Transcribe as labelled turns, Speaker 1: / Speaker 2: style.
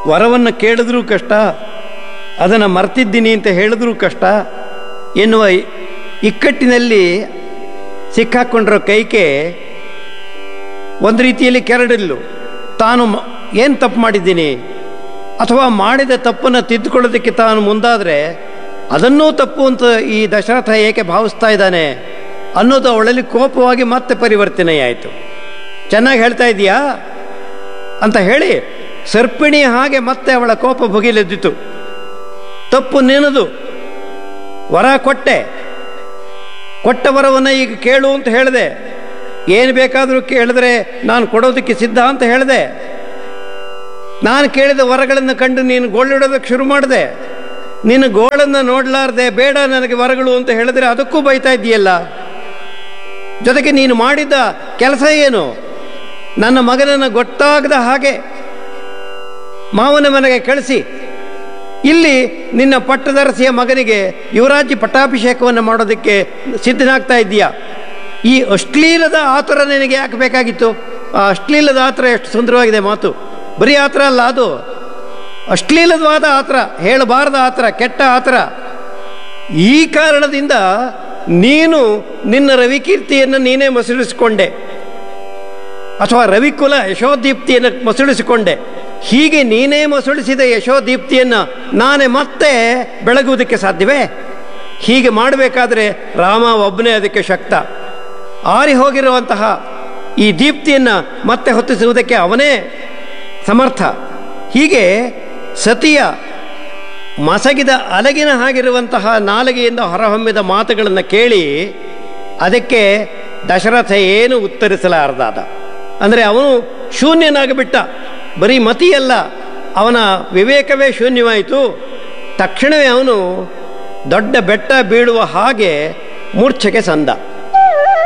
Speaker 1: ವರವನ್ನು ಕೇಳಿದ್ರೂ ಕಷ್ಟ ಅದನ್ನು ಮರ್ತಿದ್ದೀನಿ ಅಂತ ಹೇಳಿದ್ರೂ ಕಷ್ಟ ಎನ್ನುವ ಇಕ್ಕಟ್ಟಿನಲ್ಲಿ ಸಿಕ್ಕಾಕೊಂಡಿರೋ ಕೈಕೆ ಒಂದು ರೀತಿಯಲ್ಲಿ ಕೆರಡಿಲ್ಲು ತಾನು ಏನು ತಪ್ಪು ಮಾಡಿದ್ದೀನಿ ಅಥವಾ ಮಾಡಿದ ತಪ್ಪನ್ನು ತಿದ್ದುಕೊಳ್ಳೋದಕ್ಕೆ ತಾನು ಮುಂದಾದರೆ ಅದನ್ನೂ ತಪ್ಪು ಅಂತ ಈ ದಶರಥ ಏಕೆ ಭಾವಿಸ್ತಾ ಇದ್ದಾನೆ ಅನ್ನೋದು ಅವಳಲ್ಲಿ ಕೋಪವಾಗಿ ಮತ್ತೆ ಪರಿವರ್ತನೆಯಾಯಿತು ಚೆನ್ನಾಗಿ ಹೇಳ್ತಾ ಇದೀಯಾ ಅಂತ ಹೇಳಿ ಸರ್ಪಿಣಿ ಹಾಗೆ ಮತ್ತೆ ಅವಳ ಕೋಪ ಭುಗಿಲೆದ್ದಿತು ತಪ್ಪು ನಿನ್ನದು ವರ ಕೊಟ್ಟೆ ಕೊಟ್ಟ ವರವನ್ನು ಈಗ ಕೇಳು ಅಂತ ಹೇಳಿದೆ ಏನು ಬೇಕಾದರೂ ಕೇಳಿದ್ರೆ ನಾನು ಕೊಡೋದಕ್ಕೆ ಸಿದ್ಧ ಅಂತ ಹೇಳಿದೆ ನಾನು ಕೇಳಿದ ವರಗಳನ್ನು ಕಂಡು ನೀನು ಗೋಳಿಡೋದಕ್ಕೆ ಶುರು ಮಾಡಿದೆ ನಿನ್ನ ಗೋಳನ್ನು ನೋಡಲಾರ್ದೆ ಬೇಡ ನನಗೆ ವರಗಳು ಅಂತ ಹೇಳಿದ್ರೆ ಅದಕ್ಕೂ ಬೈತಾ ಇದೆಯಲ್ಲ ಜೊತೆಗೆ ನೀನು ಮಾಡಿದ್ದ ಕೆಲಸ ಏನು ನನ್ನ ಮಗನನ್ನು ಗೊತ್ತಾಗದ ಹಾಗೆ ಮಾವನ ಮನೆಗೆ ಕಳಿಸಿ ಇಲ್ಲಿ ನಿನ್ನ ಪಟ್ಟದರಸಿಯ ಮಗನಿಗೆ ಯುವರಾಜ್ಯ ಪಟ್ಟಾಭಿಷೇಕವನ್ನು ಮಾಡೋದಕ್ಕೆ ಸಿದ್ಧನಾಗ್ತಾ ಇದ್ದೀಯಾ ಈ ಅಶ್ಲೀಲದ ಆತುರ ನಿನಗೆ ಯಾಕೆ ಬೇಕಾಗಿತ್ತು ಆ ಅಶ್ಲೀಲದ ಆತರ ಎಷ್ಟು ಸುಂದರವಾಗಿದೆ ಮಾತು ಬರೀ ಆತರ ಅಲ್ಲ ಅದು ಅಶ್ಲೀಲವಾದ ಆತರ ಹೇಳಬಾರದ ಆತರ ಕೆಟ್ಟ ಆತರ ಈ ಕಾರಣದಿಂದ ನೀನು ನಿನ್ನ ರವಿಕೀರ್ತಿಯನ್ನು ನೀನೇ ಮಸುಳಿಸಿಕೊಂಡೆ ಅಥವಾ ರವಿಕುಲ ಯಶೋದೀಪ್ತಿಯನ್ನು ಮಸುಳಿಸಿಕೊಂಡೆ ಹೀಗೆ ನೀನೇ ಮಸುಳಿಸಿದ ಯಶೋದೀಪ್ತಿಯನ್ನು ನಾನೇ ಮತ್ತೆ ಬೆಳಗುವುದಕ್ಕೆ ಸಾಧ್ಯವೇ ಹೀಗೆ ಮಾಡಬೇಕಾದ್ರೆ ರಾಮ ಒಬ್ಬನೇ ಅದಕ್ಕೆ ಶಕ್ತ ಆರಿ ಹೋಗಿರುವಂತಹ ಈ ದೀಪ್ತಿಯನ್ನು ಮತ್ತೆ ಹೊತ್ತಿಸುವುದಕ್ಕೆ ಅವನೇ ಸಮರ್ಥ ಹೀಗೆ ಸತಿಯ ಮಸಗಿದ ಅಲಗಿನ ಹಾಗಿರುವಂತಹ ನಾಲಿಗೆಯಿಂದ ಹೊರಹೊಮ್ಮಿದ ಮಾತುಗಳನ್ನು ಕೇಳಿ ಅದಕ್ಕೆ ದಶರಥ ಏನು ಉತ್ತರಿಸಲಾರದಾದ ಅಂದರೆ ಅವನು ಶೂನ್ಯನಾಗಿಬಿಟ್ಟ ಬರೀ ಮತಿಯಲ್ಲ ಅವನ ವಿವೇಕವೇ ಶೂನ್ಯವಾಯಿತು ತಕ್ಷಣವೇ ಅವನು ದೊಡ್ಡ ಬೆಟ್ಟ ಬೀಳುವ ಹಾಗೆ ಮೂರ್ಛೆಗೆ ಸಂದ